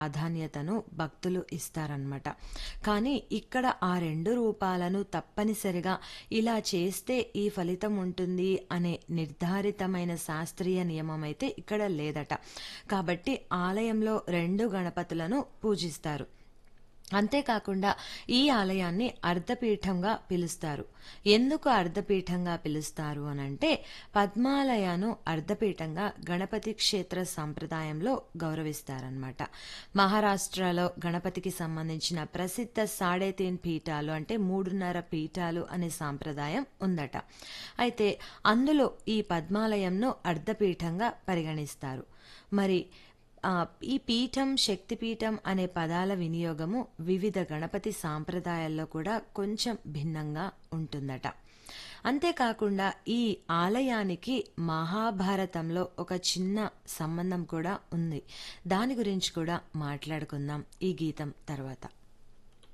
ప్రాధాన్యతను భక్తులు ఇస్తారన్నమాట కానీ ఇక్కడ ఆ రెండు రూపాలను తప్పనిసరిగా ఇలా చేస్తే ఈ ఫలితం ఉంటుంది అనే నిర్ధారితమైన శాస్త్రీయ నియమం అయితే ఇక్కడ లేదట కాబట్టి ఆలయంలో రెండు గణపతులను పూజిస్తారు అంతేకాకుండా ఈ ఆలయాన్ని అర్ధపీఠంగా పిలుస్తారు ఎందుకు అర్ధపీఠంగా పిలుస్తారు అనంటే పద్మాలయను అర్ధపీఠంగా గణపతి క్షేత్ర సంప్రదాయంలో గౌరవిస్తారనమాట మహారాష్ట్రలో గణపతికి సంబంధించిన ప్రసిద్ధ సాడే తీన్ పీఠాలు అంటే మూడున్నర పీఠాలు అనే సాంప్రదాయం ఉందట అయితే అందులో ఈ పద్మాలయంను అర్ధపీఠంగా పరిగణిస్తారు మరి ఆ, ఈ పీఠం శక్తిపీఠం అనే పదాల వినియోగము వివిధ గణపతి సాంప్రదాయాల్లో కూడా కొంచెం భిన్నంగా ఉంటుందట అంతేకాకుండా ఈ ఆలయానికి మహాభారతంలో ఒక చిన్న సంబంధం కూడా ఉంది దాని గురించి కూడా మాట్లాడుకుందాం ఈ గీతం తర్వాత